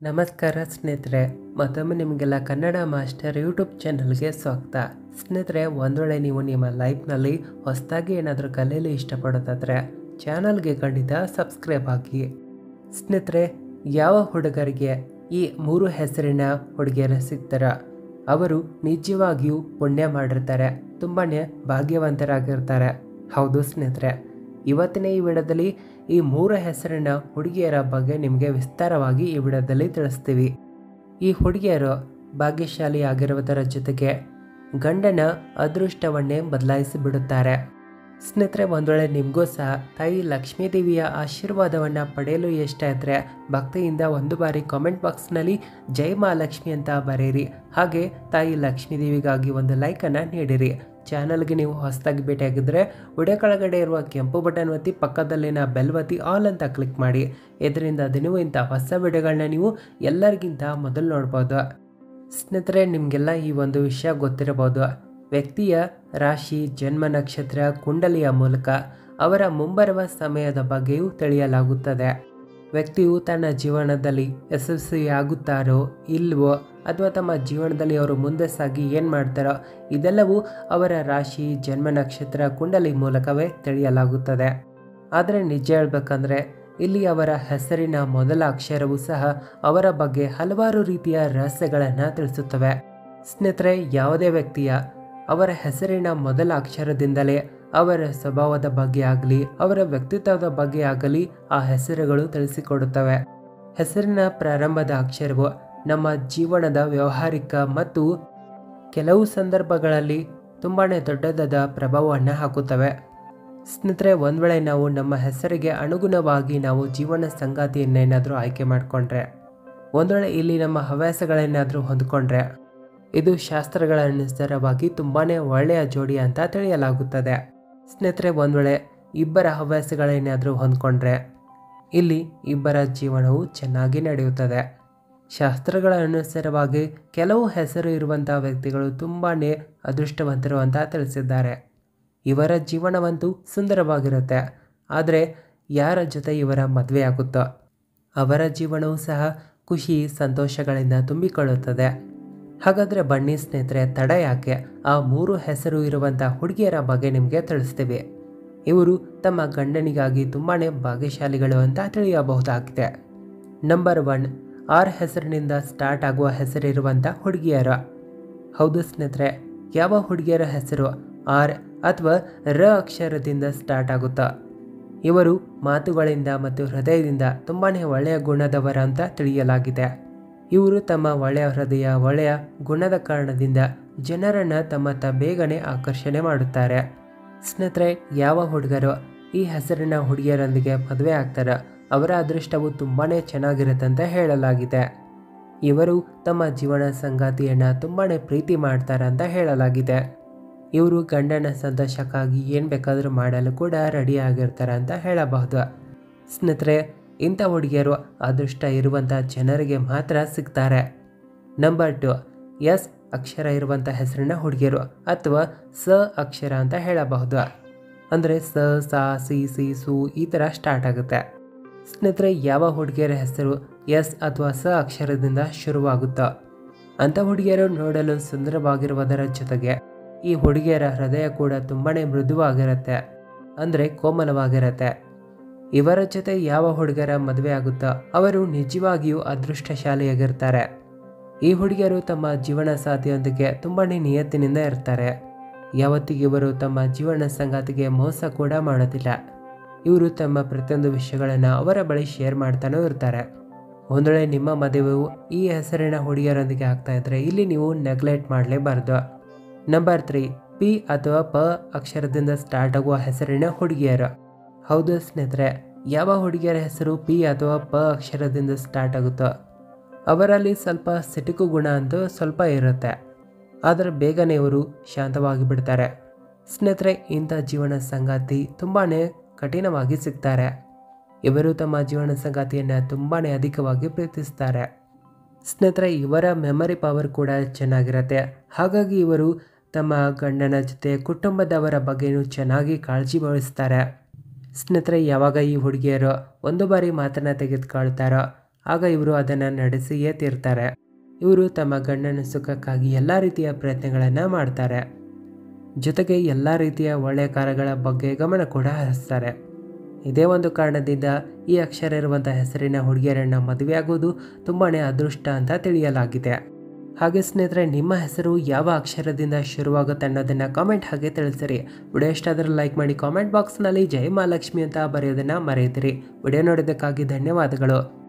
ನಮಸ್ಕಾರ ಸ್ನೇಹಿತರೆ ಮತ್ತೊಮ್ಮೆ ನಿಮಗೆಲ್ಲ ಕನ್ನಡ ಮಾಸ್ಟರ್ ಯೂಟ್ಯೂಬ್ ಚಾನಲ್ಗೆ ಸ್ವಾಗತ ಸ್ನೇಹಿತರೆ ಒಂದು ವೇಳೆ ನೀವು ನಿಮ್ಮ ಲೈಫ್ನಲ್ಲಿ ಹೊಸದಾಗಿ ಏನಾದರೂ ಕಲಿಯಲು ಇಷ್ಟಪಡೋದಾದರೆ ಚಾನಲ್ಗೆ ಖಂಡಿತ ಸಬ್ಸ್ಕ್ರೈಬ್ ಆಗಿ ಸ್ನೇಹಿತರೆ ಯಾವ ಹುಡುಗರಿಗೆ ಈ ಮೂರು ಹೆಸರಿನ ಹುಡುಗಿಯರು ಸಿಗ್ತಾರ ಅವರು ನಿಜವಾಗಿಯೂ ಪುಣ್ಯ ಮಾಡಿರ್ತಾರೆ ತುಂಬಾ ಭಾಗ್ಯವಂತರಾಗಿರ್ತಾರೆ ಹೌದು ಸ್ನೇಹಿತರೆ ಇವತ್ತಿನ ಈ ವಿಡಿಯೋದಲ್ಲಿ ಈ ಮೂರು ಹೆಸರಿನ ಹುಡುಗಿಯರ ಬಗ್ಗೆ ನಿಮಗೆ ವಿಸ್ತಾರವಾಗಿ ಈ ವಿಡಿಯೋದಲ್ಲಿ ತಿಳಿಸ್ತೀವಿ ಈ ಹುಡುಗಿಯರು ಭಾಗ್ಯಶಾಲಿ ಆಗಿರುವುದರ ಜೊತೆಗೆ ಗಂಡನ ಅದೃಷ್ಟವನ್ನೇ ಬದಲಾಯಿಸಿ ಬಿಡುತ್ತಾರೆ ಸ್ನೇಹಿತರೆ ಒಂದು ವೇಳೆ ನಿಮಗೂ ಸಹ ತಾಯಿ ಲಕ್ಷ್ಮೀದೇವಿಯ ಆಶೀರ್ವಾದವನ್ನು ಪಡೆಯಲು ಇಷ್ಟ ಇದ್ದರೆ ಭಕ್ತಿಯಿಂದ ಒಂದು ಬಾರಿ ಕಾಮೆಂಟ್ ಬಾಕ್ಸ್ನಲ್ಲಿ ಜೈ ಮಹಾಲಕ್ಷ್ಮಿ ಅಂತ ಬರೆಯಿರಿ ಹಾಗೆ ತಾಯಿ ಲಕ್ಷ್ಮೀದೇವಿಗಾಗಿ ಒಂದು ಲೈಕನ್ನು ನೀಡಿರಿ ಚಾನಲ್ಗೆ ನೀವು ಹೊಸದಾಗಿ ಭೇಟಿಯಾಗಿದ್ದರೆ ವಿಡಿಯೋ ಕೆಳಗಡೆ ಇರುವ ಕೆಂಪು ಬಟನ್ ಒತ್ತಿ ಪಕ್ಕದಲ್ಲಿನ ಬೆಲ್ ಒತ್ತಿ ಆಲ್ ಅಂತ ಕ್ಲಿಕ್ ಮಾಡಿ ಇದರಿಂದ ದಿನವೂ ಇಂಥ ಹೊಸ ವಿಡಿಯೋಗಳನ್ನ ನೀವು ಎಲ್ಲರಿಗಿಂತ ಮೊದಲು ನೋಡ್ಬೋದು ಸ್ನೇಹಿತರೆ ನಿಮಗೆಲ್ಲ ಈ ಒಂದು ವಿಷಯ ಗೊತ್ತಿರಬಹುದು ವ್ಯಕ್ತಿಯ ರಾಶಿ ಜನ್ಮ ನಕ್ಷತ್ರ ಕುಂಡಲಿಯ ಮೂಲಕ ಅವರ ಮುಂಬರುವ ಸಮಯದ ಬಗ್ಗೆಯೂ ತಿಳಿಯಲಾಗುತ್ತದೆ ವ್ಯಕ್ತಿಯು ತನ್ನ ಜೀವನದಲ್ಲಿ ಯಶಸ್ವಿಯಾಗುತ್ತಾರೋ ಇಲ್ವೋ ಅಥವಾ ತಮ್ಮ ಜೀವನದಲ್ಲಿ ಅವರು ಮುಂದೆ ಸಾಗಿ ಏನು ಮಾಡ್ತಾರೋ ಇದೆಲ್ಲವೂ ಅವರ ರಾಶಿ ಜನ್ಮ ನಕ್ಷತ್ರ ಕುಂಡಲಿ ಮೂಲಕವೇ ತಿಳಿಯಲಾಗುತ್ತದೆ ಆದರೆ ನಿಜ ಹೇಳ್ಬೇಕಂದ್ರೆ ಇಲ್ಲಿ ಅವರ ಹೆಸರಿನ ಮೊದಲ ಅಕ್ಷರವೂ ಸಹ ಅವರ ಬಗ್ಗೆ ಹಲವಾರು ರೀತಿಯ ರಹಸ್ಯಗಳನ್ನು ತಿಳಿಸುತ್ತವೆ ಸ್ನೇಹಿತರೆ ಯಾವುದೇ ವ್ಯಕ್ತಿಯ ಅವರ ಹೆಸರಿನ ಮೊದಲ ಅಕ್ಷರದಿಂದಲೇ ಅವರ ಸ್ವಭಾವದ ಬಗ್ಗೆ ಆಗಲಿ ಅವರ ವ್ಯಕ್ತಿತ್ವದ ಬಗ್ಗೆ ಆಗಲಿ ಆ ಹೆಸರುಗಳು ತಿಳಿಸಿಕೊಡುತ್ತವೆ ಹೆಸರಿನ ಪ್ರಾರಂಭದ ಅಕ್ಷರವು ನಮ್ಮ ಜೀವನದ ವ್ಯಾವಹಾರಿಕ ಮತ್ತು ಕೆಲವು ಸಂದರ್ಭಗಳಲ್ಲಿ ತುಂಬಾ ದೊಡ್ಡದಾದ ಪ್ರಭಾವವನ್ನು ಹಾಕುತ್ತವೆ ಸ್ನೇಹಿತರೆ ಒಂದು ವೇಳೆ ನಾವು ನಮ್ಮ ಹೆಸರಿಗೆ ಅನುಗುಣವಾಗಿ ನಾವು ಜೀವನ ಸಂಗಾತಿಯನ್ನೇನಾದರೂ ಆಯ್ಕೆ ಮಾಡಿಕೊಂಡ್ರೆ ಒಂದು ವೇಳೆ ಇಲ್ಲಿ ನಮ್ಮ ಹವ್ಯಾಸಗಳೇನಾದರೂ ಹೊಂದ್ಕೊಂಡ್ರೆ ಇದು ಶಾಸ್ತ್ರಗಳ ಅನುಸಾರವಾಗಿ ತುಂಬಾ ಒಳ್ಳೆಯ ಜೋಡಿ ಅಂತ ತಿಳಿಯಲಾಗುತ್ತದೆ ಸ್ನೇಹಿತರೆ ಒಂದು ವೇಳೆ ಇಬ್ಬರ ಹವ್ಯಾಸಗಳೇನಾದರೂ ಹೊಂದ್ಕೊಂಡ್ರೆ ಇಲ್ಲಿ ಇಬ್ಬರ ಜೀವನವು ಚೆನ್ನಾಗಿ ನಡೆಯುತ್ತದೆ ಶಾಸ್ತ್ರಗಳ ಅನುಸಾರವಾಗಿ ಕೆಲವು ಹೆಸರು ಇರುವಂಥ ವ್ಯಕ್ತಿಗಳು ತುಂಬಾ ಅದೃಷ್ಟವಂತರು ಅಂತ ತಿಳಿಸಿದ್ದಾರೆ ಇವರ ಜೀವನವಂತೂ ಸುಂದರವಾಗಿರುತ್ತೆ ಆದರೆ ಯಾರ ಜೊತೆ ಇವರ ಮದುವೆ ಆಗುತ್ತೋ ಅವರ ಜೀವನವೂ ಸಹ ಖುಷಿ ಸಂತೋಷಗಳಿಂದ ತುಂಬಿಕೊಳ್ಳುತ್ತದೆ ಹಾಗಾದರೆ ಬನ್ನಿ ಸ್ನೇಹಿತರೆ ತಡ ಯಾಕೆ ಆ ಮೂರು ಹೆಸರು ಇರುವಂಥ ಹುಡುಗಿಯರ ಬಗ್ಗೆ ನಿಮಗೆ ತಿಳಿಸ್ತೀವಿ ಇವರು ತಮ್ಮ ಗಂಡನಿಗಾಗಿ ತುಂಬಾ ಭಾಗ್ಯಶಾಲಿಗಳು ಅಂತ ತಿಳಿಯಬಹುದಾಗಿದೆ ನಂಬರ್ ಒನ್ ಆರ್ ಹೆಸರಿನಿಂದ ಸ್ಟಾರ್ಟ್ ಆಗುವ ಹೆಸರಿರುವಂಥ ಹುಡುಗಿಯರು ಹೌದು ಸ್ನೇಹಿತರೆ ಯಾವ ಹುಡುಗಿಯರ ಹೆಸರು ಆರ್ ಅಥವಾ ರ ಅಕ್ಷರದಿಂದ ಸ್ಟಾರ್ಟ್ ಆಗುತ್ತಾ ಇವರು ಮಾತುಗಳಿಂದ ಮತ್ತು ಹೃದಯದಿಂದ ತುಂಬಾ ಒಳ್ಳೆಯ ಗುಣದವರ ಅಂತ ತಿಳಿಯಲಾಗಿದೆ ಇವರು ತಮ್ಮ ಒಳ್ಳೆಯ ಹೃದಯ ಒಳ್ಳೆಯ ಗುಣದ ಕಾರಣದಿಂದ ಜನರನ್ನು ತಮ್ಮತ್ತ ಬೇಗನೆ ಆಕರ್ಷಣೆ ಮಾಡುತ್ತಾರೆ ಸ್ನೇಹಿತರೆ ಯಾವ ಹುಡುಗರು ಈ ಹೆಸರಿನ ಹುಡುಗಿಯರೊಂದಿಗೆ ಮದುವೆ ಆಗ್ತಾರೋ ಅವರ ಅದೃಷ್ಟವು ತುಂಬಾ ಚೆನ್ನಾಗಿರುತ್ತೆ ಅಂತ ಹೇಳಲಾಗಿದೆ ಇವರು ತಮ್ಮ ಜೀವನ ಸಂಗಾತಿಯನ್ನು ತುಂಬಾ ಪ್ರೀತಿ ಮಾಡ್ತಾರೆ ಅಂತ ಹೇಳಲಾಗಿದೆ ಇವರು ಗಂಡನ ಸಂತೋಷಕ್ಕಾಗಿ ಏನು ಬೇಕಾದರೂ ಮಾಡಲು ಕೂಡ ರೆಡಿ ಆಗಿರ್ತಾರೆ ಅಂತ ಹೇಳಬಹುದು ಸ್ನೇಹಿತರೆ ಇಂಥ ಹುಡುಗಿಯರು ಅದೃಷ್ಟ ಇರುವಂಥ ಜನರಿಗೆ ಮಾತ್ರ ಸಿಗ್ತಾರೆ ನಂಬರ್ ಟು ಎಸ್ ಅಕ್ಷರ ಇರುವಂಥ ಹೆಸರಿನ ಹುಡುಗಿಯರು ಅಥವಾ ಸ ಅಕ್ಷರ ಅಂತ ಹೇಳಬಹುದು ಅಂದರೆ ಸ ಸಾ ಸಿ ಸಿ ಸು ಈ ಥರ ಸ್ಟಾರ್ಟ್ ಆಗುತ್ತೆ ಸ್ನೇಹಿತರೆ ಯಾವ ಹುಡುಗಿಯರ ಹೆಸರು ಎಸ್ ಅಥವಾ ಸ ಅಕ್ಷರದಿಂದ ಶುರುವಾಗುತ್ತೋ ಅಂಥ ಹುಡುಗಿಯರು ನೋಡಲು ಸುಂದರವಾಗಿರುವುದರ ಜೊತೆಗೆ ಈ ಹುಡುಗಿಯರ ಹೃದಯ ಕೂಡ ತುಂಬಾ ಮೃದುವಾಗಿರುತ್ತೆ ಅಂದರೆ ಕೋಮಲವಾಗಿರುತ್ತೆ ಇವರ ಜೊತೆ ಯಾವ ಹುಡುಗರ ಮದುವೆ ಆಗುತ್ತೋ ಅವರು ನಿಜವಾಗಿಯೂ ಅದೃಷ್ಟಶಾಲಿಯಾಗಿರ್ತಾರೆ ಈ ಹುಡುಗಿಯರು ತಮ್ಮ ಜೀವನ ಸಾಥಿಯೊಂದಿಗೆ ತುಂಬಾ ನಿಯತ್ತಿನಿಂದ ಇರ್ತಾರೆ ಯಾವತ್ತಿಗೆ ಇವರು ತಮ್ಮ ಜೀವನ ಸಂಗಾತಿಗೆ ಮೋಸ ಕೂಡ ಮಾಡೋದಿಲ್ಲ ಇವರು ತಮ್ಮ ಪ್ರತಿಯೊಂದು ವಿಷಯಗಳನ್ನು ಅವರ ಬಳಿ ಶೇರ್ ಮಾಡ್ತಾನೂ ಇರ್ತಾರೆ ಒಂದು ವೇಳೆ ನಿಮ್ಮ ಮದುವೆಯು ಈ ಹೆಸರಿನ ಹುಡುಗಿಯರೊಂದಿಗೆ ಆಗ್ತಾ ಇದ್ರೆ ಇಲ್ಲಿ ನೀವು ನೆಗ್ಲೆಕ್ಟ್ ಮಾಡಲೇಬಾರ್ದು ನಂಬರ್ ತ್ರೀ ಪಿ ಅಥವಾ ಪ ಅಕ್ಷರದಿಂದ ಸ್ಟಾರ್ಟ್ ಆಗುವ ಹೆಸರಿನ ಹುಡುಗಿಯರು ಹೌದು ಸ್ನೇಹಿತರೆ ಯಾವ ಹುಡುಗಿಯರ ಹೆಸರು ಪಿ ಅಥವಾ ಪ ಅಕ್ಷರದಿಂದ ಸ್ಟಾರ್ಟ್ ಆಗುತ್ತೋ ಅವರಲ್ಲಿ ಸ್ವಲ್ಪ ಸಿಟುಕು ಗುಣ ಅಂತೂ ಸ್ವಲ್ಪ ಇರುತ್ತೆ ಆದರೆ ಬೇಗನೆ ಇವರು ಶಾಂತವಾಗಿ ಬಿಡ್ತಾರೆ ಸ್ನೇಹಿತರೆ ಇಂಥ ಜೀವನ ಸಂಗಾತಿ ತುಂಬಾ ಕಠಿಣವಾಗಿ ಸಿಗ್ತಾರೆ ಇವರು ತಮ್ಮ ಜೀವನ ಸಂಗಾತಿಯನ್ನು ತುಂಬಾ ಅಧಿಕವಾಗಿ ಪ್ರೀತಿಸ್ತಾರೆ ಸ್ನೇಹಿತರೆ ಇವರ ಮೆಮರಿ ಪವರ್ ಕೂಡ ಚೆನ್ನಾಗಿರುತ್ತೆ ಹಾಗಾಗಿ ಇವರು ತಮ್ಮ ಗಂಡನ ಜೊತೆ ಕುಟುಂಬದವರ ಬಗ್ಗೆಯೂ ಚೆನ್ನಾಗಿ ಕಾಳಜಿ ವಹಿಸ್ತಾರೆ ಸ್ನೇಹಿತರೆ ಯಾವಾಗ ಈ ಹುಡುಗಿಯರು ಒಂದು ಬಾರಿ ಮಾತನ್ನು ತೆಗೆದುಕೊಳ್ತಾರೋ ಆಗ ಇವರು ಅದನ್ನು ನಡೆಸಿಯೇ ತೀರ್ತಾರೆ ಇವರು ತಮ್ಮ ಗಂಡನ ಸುಖಕ್ಕಾಗಿ ಎಲ್ಲ ರೀತಿಯ ಪ್ರಯತ್ನಗಳನ್ನು ಮಾಡ್ತಾರೆ ಜೊತೆಗೆ ಎಲ್ಲ ರೀತಿಯ ಒಳ್ಳೆಯ ಕಾರ್ಯಗಳ ಬಗ್ಗೆ ಗಮನ ಕೂಡ ಹರಿಸ್ತಾರೆ ಇದೇ ಒಂದು ಕಾರಣದಿಂದ ಈ ಅಕ್ಷರ ಇರುವಂಥ ಹೆಸರಿನ ಹುಡುಗಿಯರನ್ನು ಮದುವೆಯಾಗುವುದು ತುಂಬಾ ಅದೃಷ್ಟ ಅಂತ ತಿಳಿಯಲಾಗಿದೆ ಹಾಗೆ ಸ್ನೇಹಿತರೆ ನಿಮ್ಮ ಹೆಸರು ಯಾವ ಅಕ್ಷರದಿಂದ ಶುರುವಾಗುತ್ತೆ ಅನ್ನೋದನ್ನು ಕಾಮೆಂಟ್ ಹಾಗೆ ತಿಳಿಸಿರಿ ವಿಡಿಯೋ ಇಷ್ಟ ಆದರೆ ಲೈಕ್ ಮಾಡಿ ಕಾಮೆಂಟ್ ಬಾಕ್ಸ್ನಲ್ಲಿ ಜೈ ಮಹಾಲಕ್ಷ್ಮಿ ಅಂತ ಬರೆಯೋದನ್ನು ಮರೆಯುತ್ತೀರಿ ವಿಡಿಯೋ ನೋಡೋದಕ್ಕಾಗಿ ಧನ್ಯವಾದಗಳು